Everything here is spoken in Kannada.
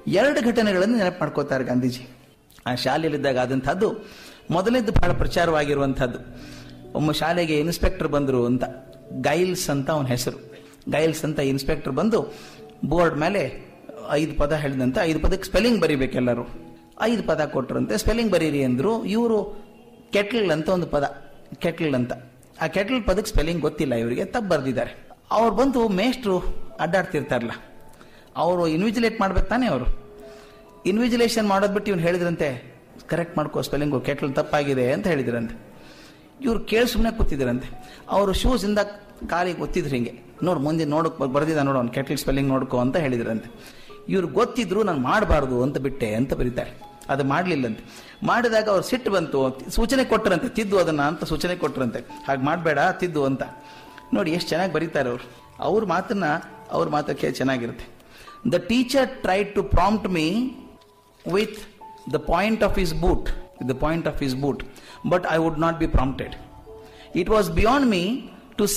ಎರಡು ಘಟನೆಗಳನ್ನು ನೆನಪು ಮಾಡ್ಕೋತಾರೆ ಗಾಂಧೀಜಿ ಆ ಶಾಲೆಯಲ್ಲಿದ್ದಾಗ ಆದಂಥದ್ದು ಮೊದಲನೇದು ಬಹಳ ಪ್ರಚಾರವಾಗಿರುವಂಥದ್ದು ಒಮ್ಮ ಶಾಲೆಗೆ ಇನ್ಸ್ಪೆಕ್ಟರ್ ಬಂದರು ಅಂತ ಗೈಲ್ಸ್ ಅಂತ ಅವನ ಹೆಸರು ಗೈಲ್ಸ್ ಅಂತ ಇನ್ಸ್ಪೆಕ್ಟರ್ ಬಂದು ಬೋರ್ಡ್ ಮೇಲೆ ಐದು ಪದ ಹೇಳಿದಂತೆ ಐದು ಪದಕ್ಕೆ ಸ್ಪೆಲ್ಲಿಂಗ್ ಬರಿಬೇಕೆಲ್ಲರೂ ಐದು ಪದ ಕೊಟ್ಟರಂತೆ ಸ್ಪೆಲ್ಲಿಂಗ್ ಬರೀರಿ ಅಂದ್ರು ಇವರು ಕೆಟ್ಲ್ ಅಂತ ಒಂದು ಪದ ಕೆಟ್ಲ್ ಅಂತ ಆ ಕೆಟ್ಲ್ ಪದಕ್ಕೆ ಸ್ಪೆಲ್ಲಿಂಗ್ ಗೊತ್ತಿಲ್ಲ ಇವರಿಗೆ ತಪ್ಪು ಬರೆದಿದ್ದಾರೆ ಅವ್ರು ಬಂದು ಮೇಷ್ಟ್ರು ಅಡ್ಡಾಡ್ತಿರ್ತಾರಲ್ಲ ಅವರು ಇನ್ವಿಜಿಲೇಟ್ ಮಾಡ್ಬೇಕು ತಾನೇ ಅವರು ಇನ್ವಿಜಿಲೇಷನ್ ಮಾಡೋದ್ ಬಿಟ್ಟು ಇವ್ನು ಹೇಳಿದ್ರಂತೆ ಕರೆಕ್ಟ್ ಮಾಡ್ಕೋ ಸ್ಪೆಲ್ಲಿಂಗು ಕೆಟ್ಲ್ ತಪ್ಪಾಗಿದೆ ಅಂತ ಹೇಳಿದ್ರಂತೆ ಇವ್ರು ಕೇಳಿ ಸುಮ್ಮನೆ ಕೂತಿದ್ರಂತೆ ಅವರು ಶೂಸ್ ಇಂದ ಕಾಲಿಗೆ ಗೊತ್ತಿದ್ರು ಹಿಂಗೆ ನೋಡು ಮುಂದೆ ನೋಡಕ್ ಬರ್ದಿದ್ದ ನೋಡು ಅವ್ನು ಕೆಟ್ಲ್ ಸ್ಪೆಲ್ಲಿಂಗ್ ನೋಡ್ಕೋ ಅಂತ ಹೇಳಿದ್ರಂತೆ ಇವ್ರು ಗೊತ್ತಿದ್ರು ನಾನು ಮಾಡಬಾರ್ದು ಅಂತ ಬಿಟ್ಟೆ ಅಂತ ಬರೀತಾರೆ ಅದು ಮಾಡ್ಲಿಲ್ಲಂತೆ ಮಾಡಿದಾಗ ಅವ್ರು ಸಿಟ್ಟು ಬಂತು ಸೂಚನೆ ಕೊಟ್ಟರಂತೆ ತಿದ್ದು ಅದನ್ನ ಅಂತ ಸೂಚನೆ ಕೊಟ್ಟರಂತೆ ಹಾಗೆ ಮಾಡಬೇಡ ತಿದ್ದು ಅಂತ ನೋಡಿ ಎಷ್ಟು ಚೆನ್ನಾಗಿ ಬರೀತಾರೆ ಅವರು ಅವ್ರ ಮಾತನ್ನ ಅವ್ರ ಮಾತಕ್ಕೆ ಚೆನ್ನಾಗಿರುತ್ತೆ the teacher try to prompt me with the point of his boot, with the point of his boot, but I would not be prompted. It was beyond me